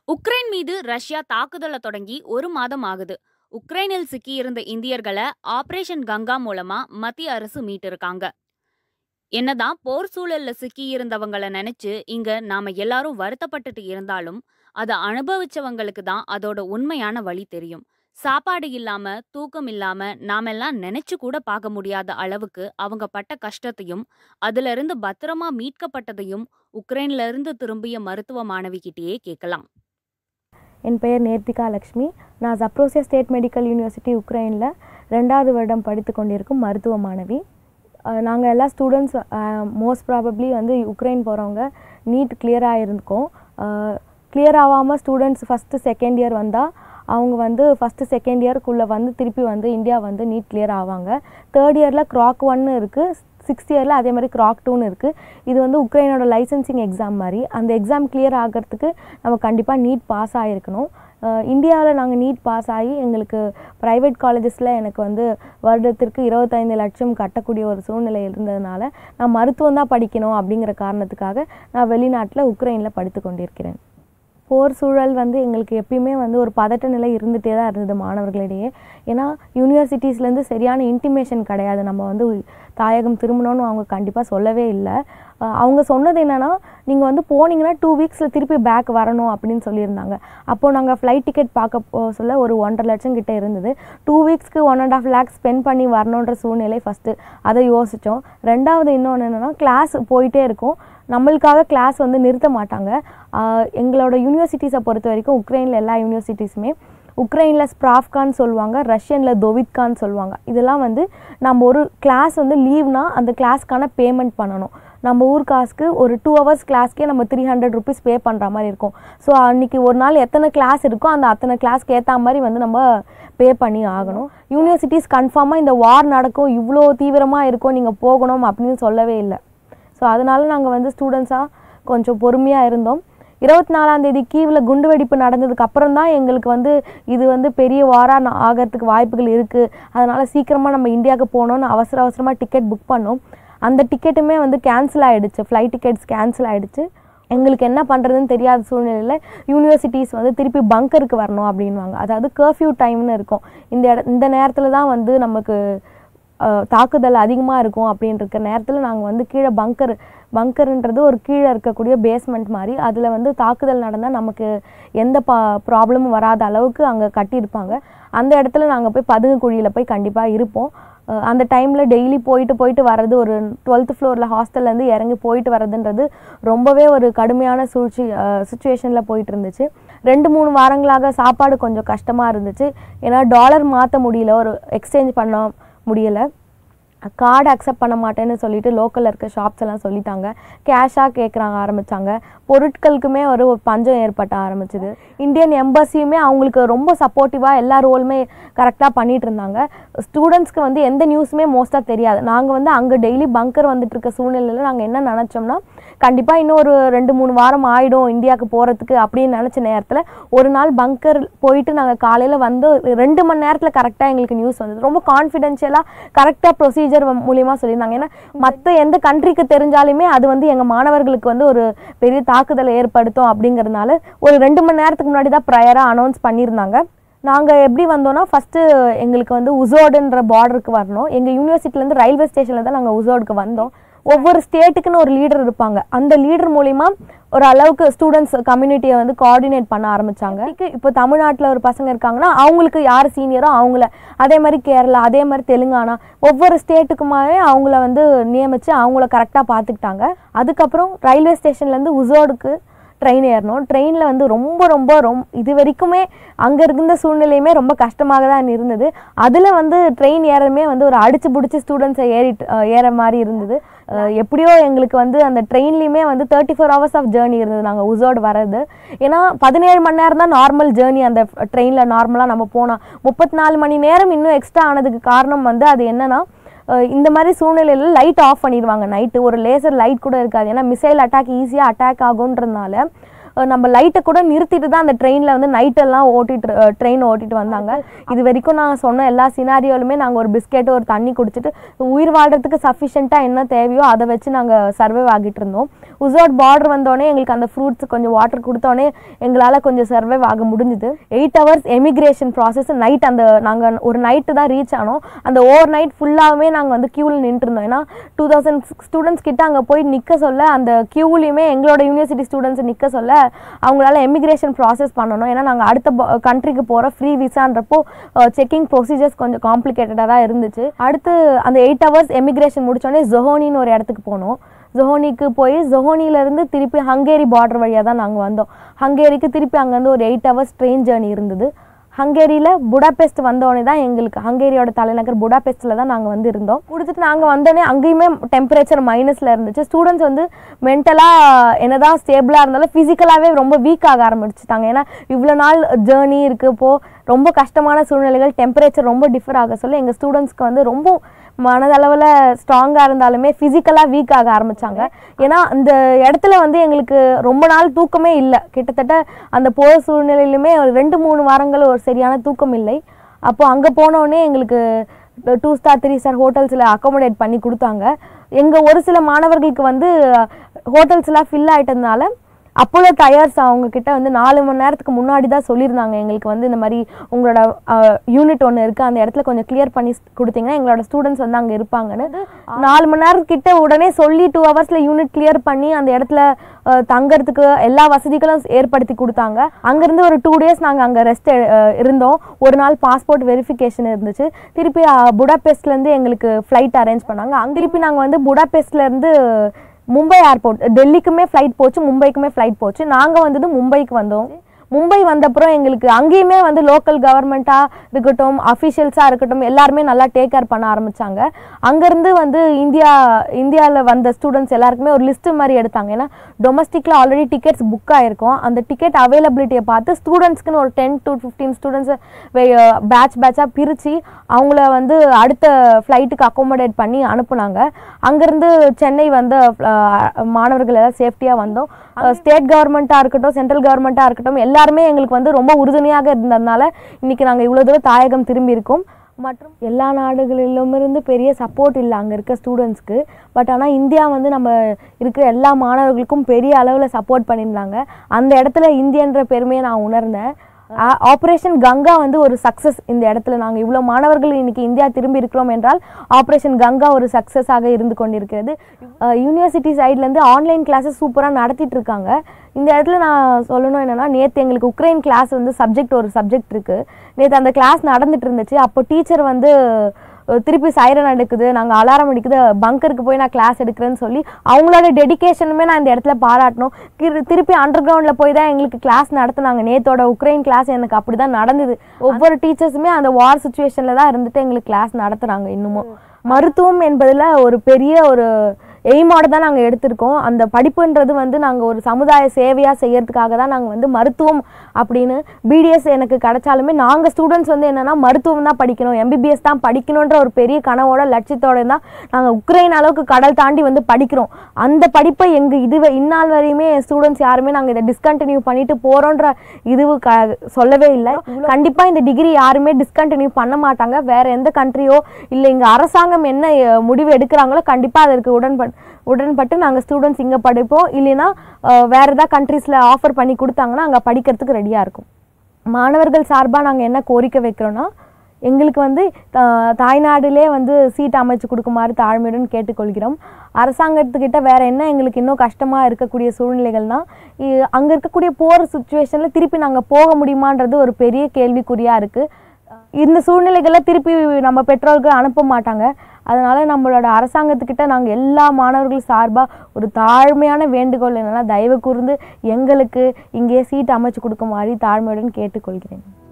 Ukraine மீது Russia தாக்குதலை தொடங்கி ஒரு மாதம் ஆகுது உக்ரைனில் சிக்கியிருந்த இந்தியர்களை ஆபரேஷன் கங்கா மூலமா மத்திய அரசு மீட்டிருக்காங்க என்னதான் போர் சூழல்ல சிக்கியிருந்தவங்கள நினைச்சு இங்க நாம எல்லாரும் வருத்தப்பட்டுட்டு இருந்தாலும் அதை அனுபவிச்சவங்களுக்கு தான் அதோட உண்மையான வழி தெரியும் சாப்பாடு இல்லாம தூக்கம் இல்லாம நாமெல்லாம் நினைச்சு கூட பார்க்க முடியாத அளவுக்கு அவங்க பட்ட கஷ்டத்தையும் அதுல இருந்து பத்திரமா மீட்கப்பட்டதையும் உக்ரைன்ல இருந்து திரும்பிய மருத்துவ மாணவிகிட்டயே கேட்கலாம் என் பெயர் நேர்த்திகா லக்ஷ்மி நான் ஜப்ரோசியா ஸ்டேட் மெடிக்கல் யூனிவர்சிட்டி உக்ரைனில் ரெண்டாவது வருடம் படித்து கொண்டிருக்கும் மருத்துவ மாணவி நாங்கள் எல்லா ஸ்டூடெண்ட்ஸ் மோஸ்ட் ப்ராபப்ளி வந்து உக்ரைன் போகிறவங்க நீட் கிளியராக இருக்கோம் கிளியர் ஆகாமல் ஸ்டூடெண்ட்ஸ் ஃபஸ்ட்டு செகண்ட் இயர் வந்தால் அவங்க வந்து ஃபஸ்ட்டு செகண்ட் இயர்க்குள்ளே வந்து திருப்பி வந்து இந்தியா வந்து நீட் கிளியர் ஆவாங்க தேர்ட் இயரில் க்ராக் ஒன்னு இருக்குது சிக்ஸ்த் இயரில் அதே மாதிரி க்ராக் டூன்னு இருக்குது இது வந்து உக்ரைனோட லைசன்சிங் எக்ஸாம் மாதிரி அந்த எக்ஸாம் கிளியர் ஆகிறதுக்கு நம்ம கண்டிப்பாக நீட் பாஸ் ஆகிருக்கணும் இந்தியாவில் நாங்கள் நீட் பாஸ் ஆகி எங்களுக்கு ப்ரைவேட் காலேஜஸில் எனக்கு வந்து வருடத்திற்கு இருபத்தைந்து லட்சம் கட்டக்கூடிய ஒரு சூழ்நிலை இருந்ததுனால நான் மருத்துவம் தான் படிக்கணும் அப்படிங்கிற காரணத்துக்காக நான் வெளிநாட்டில் உக்ரைனில் படித்து கொண்டிருக்கிறேன் போர் சூழல் வந்து எங்களுக்கு எப்பயுமே வந்து ஒரு பதட்ட நிலை இருந்துகிட்டே தான் இருந்தது மாணவர்களிடையே ஏன்னா யூனிவர்சிட்டிஸ்லேருந்து சரியான இன்டிமேஷன் கிடையாது நம்ம வந்து தாயகம் திரும்பணும்னு அவங்க கண்டிப்பாக சொல்லவே இல்லை அவங்க சொன்னது என்னென்னா நீங்கள் வந்து போனீங்கன்னா டூ வீக்ஸில் திருப்பி பேக் வரணும் அப்படின்னு சொல்லியிருந்தாங்க அப்போது நாங்கள் ஃப்ளைட் டிக்கெட் பார்க்க போ சொல்ல ஒரு ஒன்றரை லட்சம் கிட்டே இருந்தது டூ வீக்ஸ்க்கு one and half lakhs spend பண்ணி வரணுன்ற சூழ்நிலை ஃபஸ்ட்டு அதை யோசித்தோம் ரெண்டாவது இன்னொன்று என்னென்னா கிளாஸ் போயிட்டே இருக்கும் நம்மளுக்காக கிளாஸ் வந்து நிறுத்த மாட்டாங்க எங்களோட யூனிவர்சிட்டிஸை பொறுத்த வரைக்கும் உக்ரைனில் எல்லா யூனிவர்சிட்டிஸுமே உக்ரைனில் ஸ்ப்ராஃப்கான்னு சொல்லுவாங்க ரஷ்யனில் தொவித்கான்னு சொல்லுவாங்க இதெல்லாம் வந்து நம்ம ஒரு கிளாஸ் வந்து லீவ்னா அந்த கிளாஸ்க்கான பேமெண்ட் பண்ணணும் நம்ம ஊர் காசுக்கு ஒரு டூ ஹவர்ஸ் கிளாஸ்க்கே நம்ம த்ரீ ஹண்ட்ரட் ருபீஸ் பே பண்ணுற மாதிரி இருக்கும் ஸோ அன்றைக்கி ஒரு நாள் எத்தனை கிளாஸ் இருக்கோ அந்த அத்தனை கிளாஸ்க்கு ஏற்ற மாதிரி வந்து நம்ம பே பண்ணி ஆகணும் யூனிவர்சிட்டிஸ் கன்ஃபார்மாக இந்த வார் நடக்கும் இவ்வளோ தீவிரமாக இருக்கும் நீங்கள் போகணும் அப்படின்னு சொல்லவே இல்லை ஸோ அதனால் நாங்கள் வந்து ஸ்டூடெண்ட்ஸாக கொஞ்சம் பொறுமையாக இருந்தோம் இருபத்தி நாலாம் தேதி கீவில் குண்டுவெடிப்பு நடந்ததுக்கு அப்புறம் தான் எங்களுக்கு வந்து இது வந்து பெரிய வாராக ஆகிறதுக்கு வாய்ப்புகள் இருக்குது அதனால் சீக்கிரமாக நம்ம இந்தியாவுக்கு போகணுன்னு அவசர அவசரமாக டிக்கெட் புக் பண்ணோம் அந்த டிக்கெட்டுமே வந்து கேன்சல் ஆகிடுச்சு ஃப்ளைட் டிக்கெட்ஸ் கேன்சல் ஆகிடுச்சு எங்களுக்கு என்ன பண்ணுறதுன்னு தெரியாத சூழ்நிலையில் யூனிவர்சிட்டிஸ் வந்து திருப்பி பங்கருக்கு வரணும் அப்படின்வாங்க அதாவது கர்ஃப்யூ டைம்னு இருக்கும் இந்த இட இந்த நேரத்தில் தான் வந்து நமக்கு தாக்குதல் அதிகமாக இருக்கும் அப்படின்ற நேரத்தில் நாங்கள் வந்து கீழே பங்கர் பங்கருன்றது ஒரு கீழே இருக்கக்கூடிய பேஸ்மெண்ட் மாதிரி அதில் வந்து தாக்குதல் நடந்தால் நமக்கு எந்த பா ப்ராப்ளமும் வராத அளவுக்கு அங்கே கட்டியிருப்பாங்க அந்த இடத்துல நாங்கள் போய் பதுங்கு குழியில் போய் கண்டிப்பாக இருப்போம் அந்த டைமில் டெய்லி போயிட்டு போயிட்டு வர்றது ஒரு டுவெல்த் ஃப்ளோரில் ஹாஸ்டல்லேருந்து இறங்கி போயிட்டு வர்றதுன்றது ரொம்பவே ஒரு கடுமையான சூழ்ச்சி சுச்சுவேஷனில் போயிட்டு இருந்துச்சு ரெண்டு மூணு வாரங்களாக சாப்பாடு கொஞ்சம் கஷ்டமாக இருந்துச்சு ஏன்னா டாலர் மாற்ற முடியல ஒரு எக்ஸ்சேஞ்ச் பண்ண முடியலை கார்டு அக்செப்ட் பண்ண மாட்டேன்னு சொல்லிட்டு லோக்கலில் இருக்க ஷாப்ஸ் எல்லாம் சொல்லிட்டாங்க கேஷாக கேட்குறாங்க ஆரம்பித்தாங்க பொருட்களுக்குமே ஒரு பஞ்சம் ஏற்பட்ட ஆரம்பிச்சுது இந்தியன் எம்பசியுமே அவங்களுக்கு ரொம்ப சப்போர்ட்டிவாக எல்லா ரோலுமே கரெக்டாக பண்ணிகிட்டு இருந்தாங்க ஸ்டூடெண்ட்ஸ்க்கு வந்து எந்த நியூஸுமே மோஸ்ட்டாக தெரியாது நாங்கள் வந்து அங்கே டெய்லி பங்கர் வந்துட்டு இருக்க சூழ்நிலையில் நாங்கள் என்ன நினச்சோம்னா கண்டிப்பாக இன்னும் ஒரு ரெண்டு மூணு வாரம் ஆகிடும் இந்தியாவுக்கு போகிறதுக்கு அப்படின்னு நினச்ச நேரத்தில் ஒரு நாள் பங்கர் போயிட்டு நாங்கள் காலையில் வந்து ரெண்டு மணி நேரத்தில் கரெக்டாக எங்களுக்கு நியூஸ் வந்தது ரொம்ப கான்ஃபிடென்ஷியலாக கரெக்டாக ப்ரொசீஜர் மூலியமாக சொல்லியிருந்தாங்க ஏன்னா மற்ற எந்த கண்ட்ரிக்கு தெரிஞ்சாலுமே அது வந்து எங்கள் மாணவர்களுக்கு வந்து ஒரு பெரிய தாக்குதலை ஏற்படுத்தும் அப்படிங்கிறதுனால ஒரு ரெண்டு மணி நேரத்துக்கு முன்னாடி தான் ப்ரையராக அனௌன்ஸ் பண்ணியிருந்தாங்க நாங்கள் எப்படி வந்தோம்னா ஃபஸ்ட்டு எங்களுக்கு வந்து உசோடுன்ற பார்டருக்கு வரணும் எங்கள் யூனிவர்சிட்டிலேருந்து ரயில்வே ஸ்டேஷனில் தான் நாங்கள் உசோடுக்கு வந்தோம் ஒவ்வொரு ஸ்டேட்டுக்குன்னு ஒரு லீடர் இருப்பாங்க அந்த லீடர் மூலிமா ஒரு அளவுக்கு ஸ்டூடெண்ட்ஸ் கம்யூனிட்டியை வந்து கோஆர்டினேட் பண்ண ஆரம்பித்தாங்க இப்போ தமிழ்நாட்டில் ஒரு பசங்க இருக்காங்கன்னா அவங்களுக்கு யார் சீனியரோ அவங்கள அதே மாதிரி கேரளா அதே மாதிரி தெலுங்கானா ஒவ்வொரு ஸ்டேட்டுக்குமாவே அவங்கள வந்து நியமித்து அவங்கள கரெக்டாக பார்த்துக்கிட்டாங்க அதுக்கப்புறம் ரயில்வே ஸ்டேஷன்லேருந்து உசோடுக்கு ட்ரெயின் ஏறணும் ட்ரெயினில் வந்து ரொம்ப ரொம்ப ரொம்ப இது வரைக்குமே அங்கே இருந்த சூழ்நிலையுமே ரொம்ப கஷ்டமாக தான் இருந்தது அதில் வந்து ட்ரெயின் ஏறமே வந்து ஒரு அடிச்சு பிடிச்சி ஸ்டூடெண்ட்ஸை ஏறிட்டு ஏற மாதிரி இருந்தது எப்படியோ எங்களுக்கு வந்து அந்த ட்ரெயின்லேயுமே வந்து thirty four hours of journey இருந்தது நாங்கள் உசோடு வர்றது ஏன்னா பதினேழு மணி நேரம் தான் நார்மல் ஜேர்னி அந்த ட்ரெயினில் நார்மலாக நம்ம போனால் முப்பத்தி நாலு மணி நேரம் இன்னும் எக்ஸ்ட்ரா ஆனதுக்கு காரணம் வந்து அது என்னன்னா இந்த மாதிரி சூழ்நிலையில் லைட் ஆஃப் பண்ணிடுவாங்க நைட்டு ஒரு லேசர் லைட் கூட இருக்காது ஏன்னா மிசைல் அட்டாக் ஈஸியாக அட்டாக் ஆகுன்றதுனால அஹ் நம்ம லைட்டை கூட நிறுத்திட்டு தான் அந்த ட்ரெயினில் வந்து நைட்டெல்லாம் ஓட்டிட்டு ட்ரெயின் ஓட்டிட்டு வந்தாங்க இது வரைக்கும் நான் சொன்ன எல்லா சினாரியோலுமே நாங்கள் ஒரு பிஸ்கெட்டு ஒரு தண்ணி குடிச்சிட்டு உயிர் வாழ்கிறதுக்கு சஃபிஷியண்ட்டாக என்ன தேவையோ அதை வச்சு நாங்கள் சர்வைவ் ஆகிட்டு இருந்தோம் உசோட் பார்டர் வந்தோடனே எங்களுக்கு அந்த ஃப்ரூட்ஸ் கொஞ்சம் வாட்டர் கொடுத்தோடனே எங்களால் கொஞ்சம் சர்வைவ் ஆக முடிஞ்சுது eight hours emigration process night அந்த நாங்கள் ஒரு நைட்டு தான் ரீச் ஆனோம் அந்த ஓவர் நைட் ஃபுல்லாகவே நாங்கள் வந்து க்யூவில் நின்றுருந்தோம் ஏன்னா டூ தௌசண்ட் ஸ்டூடெண்ட்ஸ் கிட்ட அங்கே போய் நிற்க சொல்ல அந்த க்யூலையுமே எங்களோட யூனிவர்சிட்டி ஸ்டூடெண்ட்ஸ் நிற்க சொல்ல அவங்களால எமிக்ரேஷன் ப்ராசஸ் பண்ணணும் ஏன்னா நாங்கள் அடுத்த கண்ட்ரிக்கு போகிற ஃப்ரீ விசான்றப்போ செக்கிங் ப்ரொசீஜர்ஸ் கொஞ்சம் காம்ப்ளிகேட்டடாக தான் இருந்துச்சு அடுத்து அந்த எயிட் ஹவர்ஸ் எமிக்ரேஷன் முடிச்சோடனே ஜொஹோனின்னு ஒரு இடத்துக்கு போனோம் ஜொஹோனிக்கு போய் ஜொஹோனிலேருந்து திருப்பி ஹங்கேரி பார்டர் வழியாக தான் நாங்கள் வந்தோம் ஹங்கேரிக்கு திருப்பி அங்கேருந்து ஒரு எயிட் ஹவர்ஸ் ட்ரெயின் ஜேர்னி இருந்தது ஹங்கேரியில் புடாபெஸ்ட் வந்தோடனே தான் எங்களுக்கு ஹங்கேரியோட தலைநகர் புடாபெஸ்ட்டில் தான் நாங்கள் வந்து இருந்தோம் கொடுத்துட்டு நாங்கள் வந்தோடனே அங்கேயுமே டெம்பரேச்சர் மைனஸில் இருந்துச்சு ஸ்டூடெண்ட்ஸ் வந்து மென்டலாக என்னதான் ஸ்டேபிளாக இருந்தாலும் ஃபிசிக்கலாகவே ரொம்ப வீக் ஆக ஆரம்பிச்சிட்டாங்க ஏன்னா இவ்வளோ நாள் ஜேர்னி இருக்குது இப்போது ரொம்ப கஷ்டமான சூழ்நிலைகள் டெம்பரேச்சர் ரொம்ப டிஃபர் ஆக சொல்ல எங்கள் ஸ்டூடெண்ட்ஸ்க்கு வந்து ரொம்ப மனதளவில் ஸ்ட்ராங்காக இருந்தாலுமே ஃபிசிக்கலாக வீக் ஆக ஆரம்பித்தாங்க ஏன்னா அந்த இடத்துல வந்து எங்களுக்கு ரொம்ப நாள் தூக்கமே இல்லை கிட்டத்தட்ட அந்த போகிற சூழ்நிலையிலுமே ஒரு ரெண்டு மூணு வாரங்கள் ஒரு சரியான தூக்கம் இல்லை அப்போ அங்கே போனோடனே எங்களுக்கு டூ ஸ்டார் த்ரீ ஸ்டார் ஹோட்டல்ஸில் அக்காமடேட் பண்ணி கொடுத்தாங்க எங்கள் ஒரு சில மாணவர்களுக்கு வந்து ஹோட்டல்ஸ்லாம் ஃபில் ஆகிட்டதுனால அப்போலோ டயர்ஸ் அவங்க கிட்ட வந்து நாலு மணி நேரத்துக்கு முன்னாடி தான் சொல்லியிருந்தாங்க எங்களுக்கு வந்து இந்த மாதிரி உங்களோட யூனிட் ஒன்று இருக்குது அந்த இடத்துல கொஞ்சம் கிளியர் பண்ணி ஸ்- கொடுத்தீங்கன்னா எங்களோட ஸ்டூடெண்ட்ஸ் வந்து அங்கே இருப்பாங்கன்னு நாலு மணி நேரம் கிட்ட உடனே சொல்லி டூ ஹவர்ஸில் யூனிட் கிளியர் பண்ணி அந்த இடத்துல அஹ், தங்கறதுக்கு எல்லா வசதிகளும் ஏற்படுத்தி கொடுத்தாங்க அங்கேருந்து ஒரு டூ டேஸ் நாங்கள் அங்கே ரெஸ்ட் இருந்தோம் ஒரு நாள் பாஸ்போர்ட் வெரிஃபிகேஷன் இருந்துச்சு திருப்பி அஹ், புடாபெஸ்ட்லேருந்து எங்களுக்கு ஃப்ளைட் அரேஞ்ச் பண்ணாங்க அங்க திருப்பி நாங்கள் வந்து புடாபெஸ்ட்லேருந்து மும்பை ஏர்போர்ட் டெல்லிக்குமே ஃப்ளைட் போச்சு மும்பைக்குமே ஃப்ளைட் போச்சு நாங்கள் வந்தது மும்பைக்கு வந்தோம் மும்பை வந்தப்புறம் எங்களுக்கு அங்கேயுமே வந்து லோக்கல் கவர்மெண்ட்டாக இருக்கட்டும் அஃபிஷியல்ஸாக இருக்கட்டும் எல்லாருமே நல்லா டேக் கேர் பண்ண ஆரம்பித்தாங்க அங்கேருந்து வந்து இந்தியா இந்தியாவில் வந்த ஸ்டூடெண்ட்ஸ் எல்லாருக்குமே ஒரு லிஸ்ட்டு மாதிரி எடுத்தாங்க ஏன்னா டொமஸ்டிக்கில் ஆல்ரெடி டிக்கெட்ஸ் புக் ஆகிருக்கும் அந்த டிக்கெட் அவைலபிலிட்டியை பார்த்து ஸ்டூடெண்ட்ஸ்க்குன்னு ஒரு டென் டு ஃபிஃப்டீன் ஸ்டூடெண்ட்ஸை பேட்ச் பேட்சாக பிரித்து அவங்கள வந்து அடுத்த ஃப்ளைட்டுக்கு அக்கோமடேட் பண்ணி அனுப்புனாங்க அங்கேருந்து சென்னை வந்த அஹ், மாணவர்கள் எல்லாம் சேஃப்டியாக வந்தோம் ஸ்டேட் கவர்மெண்ட்டாக இருக்கட்டும் சென்ட்ரல் கவர்மெண்ட்டாக இருக்கட்டும் எல்லாருமே எங்களுக்கு வந்து ரொம்ப உறுதுணையாக இருந்ததுனால இன்னைக்கு நாங்கள் இவ்வளோ தூரம் தாயகம் திரும்பி இருக்கோம் மற்றும் எல்லா நாடுகளிலுமிருந்து பெரிய சப்போர்ட் இல்லை அங்கே இருக்க ஸ்டூடெண்ட்ஸ்க்கு பட் ஆனால் இந்தியா வந்து நம்ம இருக்கிற எல்லா மாணவர்களுக்கும் பெரிய அளவில் சப்போர்ட் பண்ணியிருந்தாங்க அந்த இடத்துல இந்தியன்ற பெருமையை நான் உணர்ந்தேன் ஆப்ரேஷன் கங்கா வந்து ஒரு சக்ஸஸ் இந்த இடத்துல நாங்கள் இவ்வளோ மாணவர்கள் இன்னைக்கு இந்தியா திரும்பி இருக்கிறோம் என்றால் ஆப்ரேஷன் கங்கா ஒரு சக்ஸஸாக இருந்து கொண்டிருக்கிறது யூனிவர்சிட்டி சைட்லேருந்து ஆன்லைன் கிளாஸஸ் சூப்பராக நடத்திட்டு இருக்காங்க இந்த இடத்துல நான் சொல்லணும் என்னன்னா நேற்று எங்களுக்கு உக்ரைன் கிளாஸ் வந்து சப்ஜெக்ட் ஒரு சப்ஜெக்ட் இருக்குது நேற்று அந்த கிளாஸ் நடந்துட்டு இருந்துச்சு அப்போ டீச்சர் வந்து அஹ், திருப்பி சைரன் அடிக்குது நாங்கள் அலாரம் அடிக்குது பங்கருக்கு போய் நான் கிளாஸ் எடுக்கிறேன்னு சொல்லி அவங்களோட டெடிகேஷனுமே நான் இந்த இடத்துல பாராட்டணும் கிரு- திருப்பி அண்டர் கிரவுண்டில் போய் தான் எங்களுக்கு கிளாஸ் நடத்துனாங்க நேத்தோட உக்ரைன் கிளாஸ் எனக்கு அப்படி தான் நடந்தது ஒவ்வொரு டீச்சர்ஸுமே அந்த வார் சுச்சுவேஷனில் தான் இருந்துட்டு எங்களுக்கு கிளாஸ் நடத்துகிறாங்க இன்னமும் மருத்துவம் என்பதில் ஒரு பெரிய ஒரு எய்மோட தான் நாங்கள் எடுத்திருக்கோம் அந்த படிப்புன்றது வந்து நாங்கள் ஒரு சமுதாய சேவையாக செய்யறதுக்காக தான் நாங்கள் வந்து மருத்துவம் அப்படின்னு பிடிஎஸ் எனக்கு கிடைச்சாலுமே நாங்கள் ஸ்டூடெண்ட்ஸ் வந்து என்னென்னா மருத்துவம் தான் படிக்கணும் எம்பிபிஎஸ் தான் படிக்கணுன்ற ஒரு பெரிய கனவோட லட்சியத்தோட தான் நாங்கள் உக்ரைன் அளவுக்கு கடல் தாண்டி வந்து படிக்கிறோம் அந்த படிப்பை எங்கள் இதுவே இந்நாள் வரையுமே ஸ்டூடெண்ட்ஸ் யாருமே நாங்கள் இதை டிஸ்கண்டினியூ பண்ணிட்டு போகிறோன்ற இது க சொல்லவே இல்லை கண்டிப்பாக இந்த டிகிரி யாருமே டிஸ்கண்டினியூ பண்ண மாட்டாங்க வேற எந்த கண்ட்ரியோ இல்லை இங்கே அரசாங்கம் என்ன அஹ், முடிவு எடுக்கிறாங்களோ கண்டிப்பாக அதற்கு உடன்பட் உடன்பட்டு நாங்கள் ஸ்டூடெண்ட்ஸ் இங்கே படிப்போம் இல்லைன்னா அஹ், வேற ஏதாவது கண்ட்ரீஸில் ஆஃபர் பண்ணி கொடுத்தாங்கன்னா அங்கே படிக்கிறதுக்கு ரெடியாக இருக்கும் மாணவர்கள் சார்பாக நாங்கள் என்ன கோரிக்கை வைக்கிறோன்னா எங்களுக்கு வந்து தா- தாய்நாட்டிலே வந்து சீட் அமைச்சு கொடுக்குமாறு தாழ்மையுடன் கேட்டுக்கொள்கிறோம் அரசாங்கத்துக்கிட்ட வேற என்ன எங்களுக்கு இன்னும் கஷ்டமாக இருக்கக்கூடிய சூழ்நிலைகள்னா அங்கே இருக்கக்கூடிய போகிற சுச்சுவேஷனில் திருப்பி நாங்கள் போக முடியுமான்றது ஒரு பெரிய கேள்விக்குறியாக இருக்குது இந்த சூழ்நிலைகளில் திருப்பி நம்ம பெற்றோர்கள் அனுப்ப மாட்டாங்க அதனால நம்மளோட அரசாங்கத்துக்கிட்ட நாங்கள் எல்லா மாணவர்கள் சார்பாக ஒரு தாழ்மையான வேண்டுகோள் என்னன்னா தயவு கூர்ந்து எங்களுக்கு இங்கே சீட் அமைச்சு கொடுக்குமாறு தாழ்மையுடன் கேட்டுக்கொள்கிறேன்